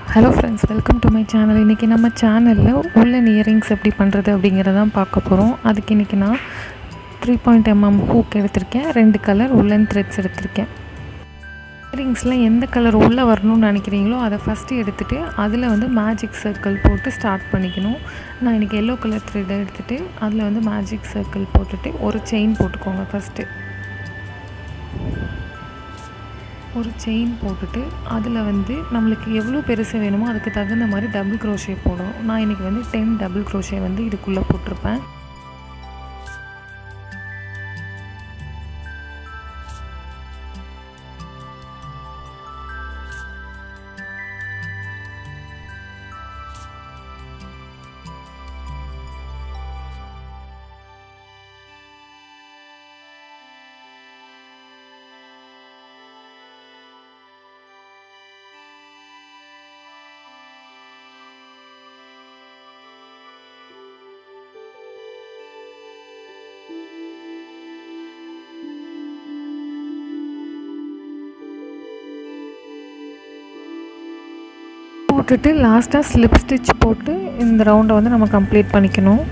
hello friends welcome to my channel இன்றைக்கி நம்ம சேனலில் உள்ளன் இயரிங்ஸ் எப்படி பண்ணுறது அப்படிங்கிறதான் பார்க்க போகிறோம் அதுக்கு இன்றைக்கி நான் த்ரீ பாயிண்ட் எம்எம் ஹூக் எடுத்திருக்கேன் ரெண்டு கலர் உள்ளன் த்ரெட்ஸ் எடுத்திருக்கேன் இயரிங்ஸில் எந்த கலர் உள்ளே வரணும்னு நினைக்கிறீங்களோ அதை ஃபஸ்ட்டு எடுத்துகிட்டு அதில் வந்து மேஜிக் சர்க்கிள் போட்டு ஸ்டார்ட் பண்ணிக்கணும் நான் இன்றைக்கி எல்லோ கலர் த்ரெட்டை எடுத்துகிட்டு அதில் வந்து மேஜிக் சர்க்கிள் போட்டுட்டு ஒரு செயின் போட்டுக்கோங்க ஃபஸ்ட்டு ஒரு செயின் போட்டுட்டு அதில் வந்து நம்மளுக்கு எவ்வளோ பெருசு வேணுமோ அதுக்கு தகுந்த மாதிரி டபுள் க்ரோஷே போடணும் நான் இன்றைக்கி வந்து டென் டபுள் க்ரோஷே வந்து இதுக்குள்ளே போட்டிருப்பேன் போட்டுட்டு லாஸ்ட்டாக ஸ்லிப் ஸ்டிச் போட்டு இந்த ரவுண்டை வந்து நம்ம கம்ப்ளீட் பண்ணிக்கணும்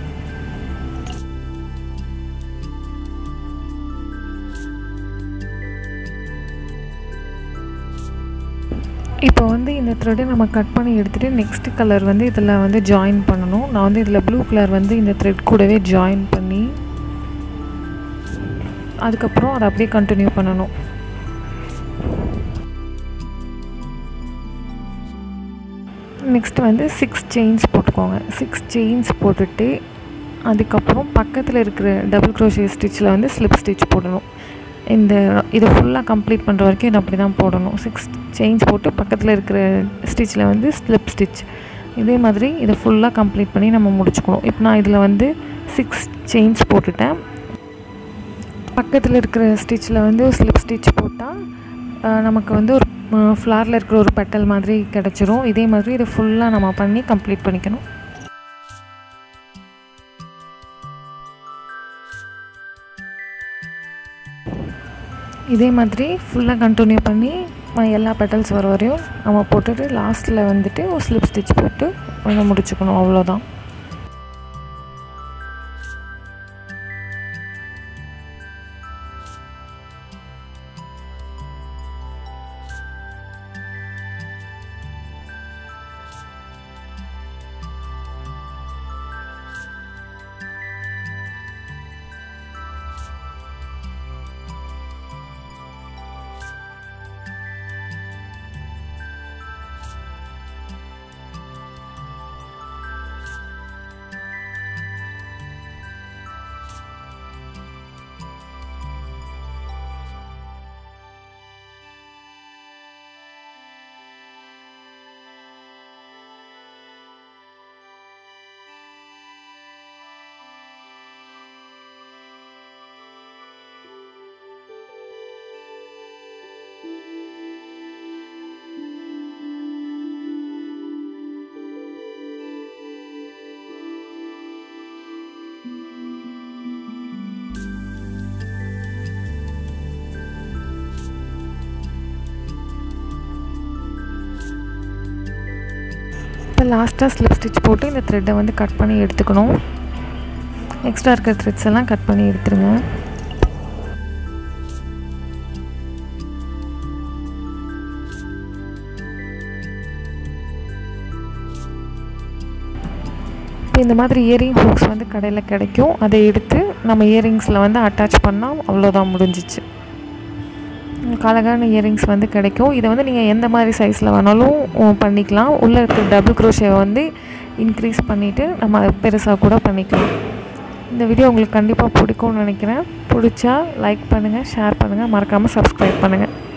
இப்போ வந்து இந்த த்ரெட்டை நம்ம கட் பண்ணி எடுத்துகிட்டு நெக்ஸ்ட் கலர் வந்து இதில் வந்து ஜாயின் பண்ணணும் நான் வந்து இதில் ப்ளூ கலர் வந்து இந்த த்ரெட் கூடவே ஜாயின் பண்ணி அதுக்கப்புறம் அதை அப்படியே கண்டினியூ பண்ணணும் நெக்ஸ்ட் வந்து சிக்ஸ் செயின்ஸ் போட்டுக்கோங்க சிக்ஸ் செயின்ஸ் போட்டுட்டு அதுக்கப்புறம் பக்கத்தில் இருக்கிற டபுள் க்ரோஷே ஸ்டிச்சில் வந்து ஸ்லிப் ஸ்டிச் போடணும் இந்த இதை ஃபுல்லாக கம்ப்ளீட் பண்ணுற வரைக்கும் இதை அப்படி தான் போடணும் சிக்ஸ் செயின்ஸ் போட்டு பக்கத்தில் இருக்கிற ஸ்டிச்சில் வந்து ஸ்லிப் ஸ்டிச் இதே மாதிரி இதை ஃபுல்லாக கம்ப்ளீட் பண்ணி நம்ம முடிச்சுக்கணும் இப்போ நான் இதில் வந்து சிக்ஸ் செயின்ஸ் போட்டுட்டேன் பக்கத்தில் இருக்கிற ஸ்டிச்சில் வந்து ஸ்லிப் ஸ்டிச் போட்டால் நமக்கு வந்து ஒரு ஃப்ளாரில் இருக்கிற ஒரு பெட்டல் மாதிரி கிடச்சிரும் இதே மாதிரி இதை ஃபுல்லாக நம்ம பண்ணி கம்ப்ளீட் பண்ணிக்கணும் இதே மாதிரி ஃபுல்லாக கண்டினியூ பண்ணி எல்லா பெட்டல்ஸ் வர வரையும் நம்ம போட்டுட்டு லாஸ்ட்டில் வந்துட்டு ஒரு ஸ்லிப் ஸ்டிச் போட்டு நம்ம முடிச்சுக்கணும் அவ்வளோதான் இப்போ லாஸ்ட்டாக ஸ்லிப் ஸ்டிச் போட்டு இந்த த்ரெட்டை வந்து கட் பண்ணி எடுத்துக்கணும் எக்ஸ்ட்ரா இருக்கிற த்ரெட்ஸ் எல்லாம் கட் பண்ணி எடுத்துருங்க இப்போ இந்த மாதிரி இயரிங் ஹூக்ஸ் வந்து கடையில் கிடைக்கும் அதை எடுத்து நம்ம இயரிங்ஸில் வந்து அட்டாச் பண்ணால் அவ்வளோதான் முடிஞ்சிச்சு அழகான இயரிங்ஸ் வந்து கிடைக்கும் இதை வந்து நீங்கள் எந்த மாதிரி சைஸில் வேணாலும் பண்ணிக்கலாம் உள்ளே இருக்கிற டபுள் க்ரோஷேவை வந்து இன்க்ரீஸ் பண்ணிவிட்டு நம்ம பெருசாக கூட பண்ணிக்கலாம் இந்த வீடியோ உங்களுக்கு கண்டிப்பாக பிடிக்கும்னு நினைக்கிறேன் பிடிச்சா லைக் பண்ணுங்கள் ஷேர் பண்ணுங்கள் மறக்காமல் சப்ஸ்கிரைப் பண்ணுங்கள்